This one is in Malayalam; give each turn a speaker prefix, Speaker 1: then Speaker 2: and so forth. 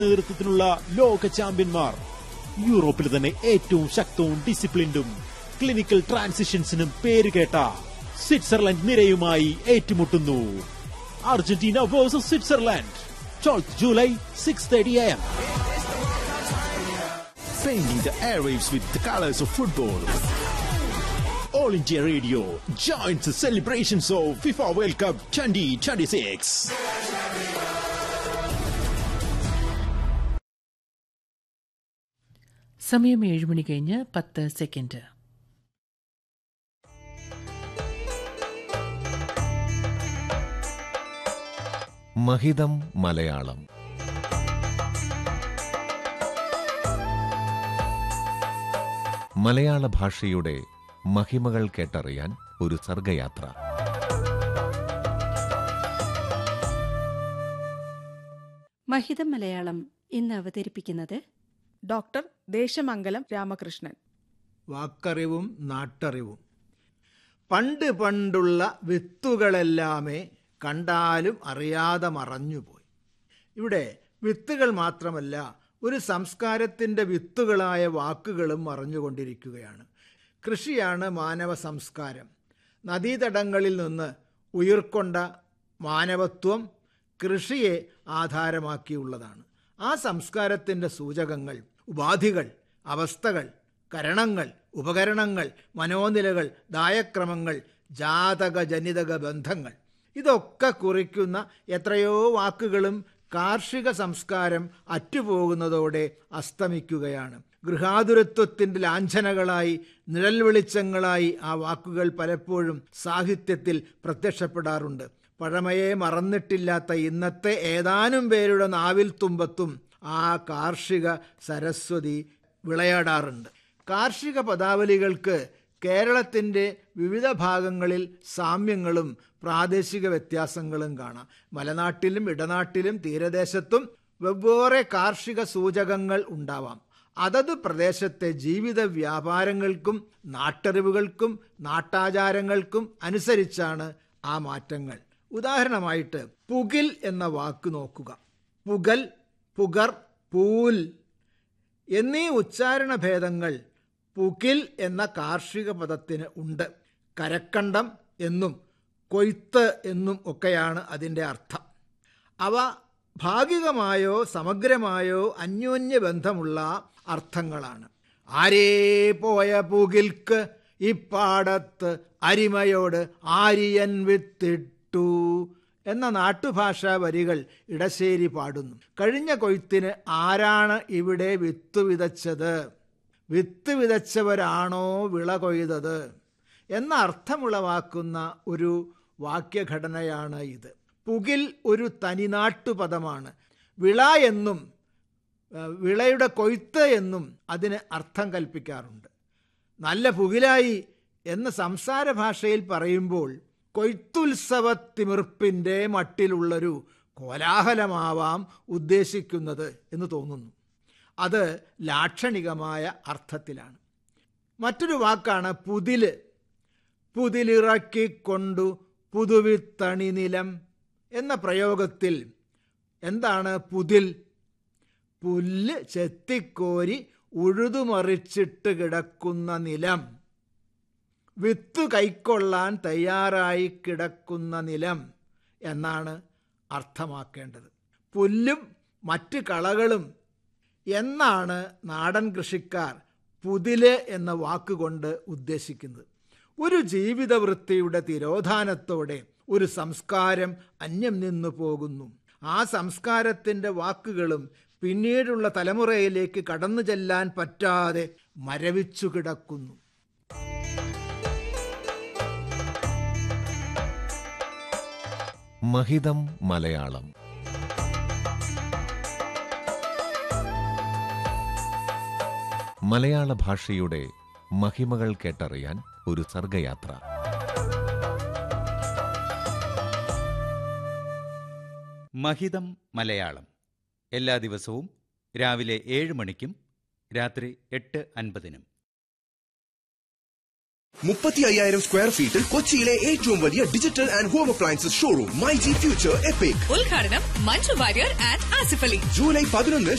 Speaker 1: നേതൃത്വത്തിലുള്ള ലോക ചാമ്പ്യന്മാർ യൂറോപ്പിൽ തന്നെ ഏറ്റവും ശക്തവും ഡിസിപ്ലിൻഡും ക്ലിനിക്കൽ ട്രാൻസിഷൻസിനും പേരുകേട്ട സ്വിറ്റ്സർലൻഡ് നിരയുമായി ഏറ്റുമുട്ടുന്നു Argentina versus Switzerland twelfth July six thirty M
Speaker 2: Painting the airwaves with the colors of football.
Speaker 1: All India Radio joins the celebrations of FIFA World Cup 2026.
Speaker 3: സമയം ഏഴ് മണി കഴിഞ്ഞ് പത്ത് സെക്കൻഡ്
Speaker 4: മഹിതം മലയാളം മലയാള ഭാഷയുടെ മഹിമകൾ കേട്ടറിയാൻ ഒരു സർഗയാത്ര
Speaker 5: മഹിതം മലയാളം ഇന്ന് അവതരിപ്പിക്കുന്നത്
Speaker 6: ഡോക്ടർ ദേശമംഗലം രാമകൃഷ്ണൻ
Speaker 7: വാക്കറിവും നാട്ടറിവും പണ്ട് പണ്ടുള്ള വിത്തുകളെല്ലാമേ കണ്ടാലും അറിയാതെ മറഞ്ഞുപോയി ഇവിടെ വിത്തുകൾ മാത്രമല്ല ഒരു സംസ്കാരത്തിൻ്റെ വിത്തുകളായ വാക്കുകളും മറഞ്ഞുകൊണ്ടിരിക്കുകയാണ് കൃഷിയാണ് മാനവ സംസ്കാരം നദീതടങ്ങളിൽ നിന്ന് ഉയർക്കൊണ്ട മാനവത്വം കൃഷിയെ ആധാരമാക്കിയുള്ളതാണ് ആ സംസ്കാരത്തിൻ്റെ സൂചകങ്ങൾ ഉപാധികൾ അവസ്ഥകൾ കരണങ്ങൾ ഉപകരണങ്ങൾ മനോനിലകൾ ദായക്രമങ്ങൾ ജാതക ജനിതക ബന്ധങ്ങൾ ഇതൊക്കെ കുറിക്കുന്ന എത്രയോ വാക്കുകളും കാർഷിക സംസ്കാരം അറ്റുപോകുന്നതോടെ അസ്തമിക്കുകയാണ് ഗൃഹാതുരത്വത്തിൻ്റെ ലാഞ്ചനകളായി നിഴൽ വെളിച്ചങ്ങളായി ആ വാക്കുകൾ പലപ്പോഴും സാഹിത്യത്തിൽ പ്രത്യക്ഷപ്പെടാറുണ്ട് പഴമയെ മറന്നിട്ടില്ലാത്ത ഇന്നത്തെ ഏതാനും പേരുടെ നാവിൽ തുമ്പത്തും ആ കാർഷിക സരസ്വതി വിളയാടാറുണ്ട് കാർഷിക പദാവലികൾക്ക് കേരളത്തിൻ്റെ വിവിധ ഭാഗങ്ങളിൽ സാമ്യങ്ങളും പ്രാദേശിക വ്യത്യാസങ്ങളും കാണാം മലനാട്ടിലും ഇടനാട്ടിലും തീരദേശത്തും വെവ്വേറെ കാർഷിക സൂചകങ്ങൾ ഉണ്ടാവാം അതത് പ്രദേശത്തെ ജീവിത വ്യാപാരങ്ങൾക്കും നാട്ടറിവുകൾക്കും നാട്ടാചാരങ്ങൾക്കും അനുസരിച്ചാണ് ആ മാറ്റങ്ങൾ ഉദാഹരണമായിട്ട് പുകിൽ എന്ന വാക്ക് നോക്കുക പുകൽ പുകർ പൂൽ എന്നീ ഉച്ചാരണ ഭേദങ്ങൾ പുകിൽ എന്ന കാർഷിക പദത്തിന് ഉണ്ട് കരക്കണ്ടം എന്നും കൊയ്ത്ത് എന്നും ഒക്കെയാണ് അതിൻ്റെ അർത്ഥം അവ ഭാഗികമായോ സമഗ്രമായോ അന്യോന്യ ബന്ധമുള്ള അർത്ഥങ്ങളാണ് ആരേ പോയ പുകിൽക്ക് ഇപ്പാടത്ത് അരിമയോട് ആര്യൻ വിത്തിട്ടു എന്ന നാട്ടുഭാഷാ വരികൾ ഇടശ്ശേരി പാടുന്നു കഴിഞ്ഞ കൊയ്ത്തിന് ആരാണ് ഇവിടെ വിത്ത് വിതച്ചത് വിത്ത് വിതച്ചവരാണോ വിള കൊയ്തത് എന്ന അർത്ഥമുളവാക്കുന്ന ഒരു വാക്യഘടനയാണ് ഇത് പുകിൽ ഒരു തനിനാട്ടുപദമാണ് വിള എന്നും ഏഹ്, വിളയുടെ കൊയ്ത്ത് എന്നും അതിന് അർത്ഥം കൽപ്പിക്കാറുണ്ട് നല്ല പുകിലായി എന്ന് സംസാര ഭാഷയിൽ പറയുമ്പോൾ കൊയ്ത്തുത്സവത്തിമിർപ്പിൻ്റെ മട്ടിലുള്ളൊരു കോലാഹലമാവാം ഉദ്ദേശിക്കുന്നത് എന്ന് തോന്നുന്നു അത് ലാക്ഷണികമായ അർത്ഥത്തിലാണ് മറ്റൊരു വാക്കാണ് പുതില് പുതിലിറക്കിക്കൊണ്ടു പുതുവിത്തണി നിലം എന്ന പ്രയോഗത്തിൽ എന്താണ് പുതിൽ പുല്ല് ചെത്തിക്കോരി ഉഴുതുമറിച്ചിട്ട് കിടക്കുന്ന നിലം വിത്ത് കൈക്കൊള്ളാൻ തയ്യാറായി കിടക്കുന്ന നിലം എന്നാണ് അർത്ഥമാക്കേണ്ടത് പുല്ലും മറ്റ് കളകളും എന്നാണ് നാടൻ കൃഷിക്കാർ പുതില് എന്ന വാക്കുകൊണ്ട് ഉദ്ദേശിക്കുന്നത് ഒരു ജീവിതവൃത്തിയുടെ തിരോധാനത്തോടെ ഒരു സംസ്കാരം അന്യം നിന്നു പോകുന്നു ആ സംസ്കാരത്തിൻ്റെ വാക്കുകളും പിന്നീടുള്ള തലമുറയിലേക്ക് കടന്നു ചെല്ലാൻ പറ്റാതെ മരവിച്ചു കിടക്കുന്നു
Speaker 4: മഹിതം മലയാളം മലയാള ഭാഷയുടെ മഹിമകൾ കേട്ടറിയാൻ ഒരു സർഗയാത്ര
Speaker 8: മഹിതം മലയാളം എല്ലാ ദിവസവും രാവിലെ ഏഴ് മണിക്കും രാത്രി എട്ട് അൻപതിനും
Speaker 9: മുപ്പത്തി അയ്യായിരം സ്ക്വയർ ഫീറ്റിൽ കൊച്ചിയിലെ ഏറ്റവും വലിയ digital and home appliances showroom my G future epic
Speaker 10: ഉദ്ഘാടനം മഞ്ജു വാര്യർ ആൻഡ് ആസിഫ് അലി
Speaker 9: ജൂലൈ പതിനൊന്ന്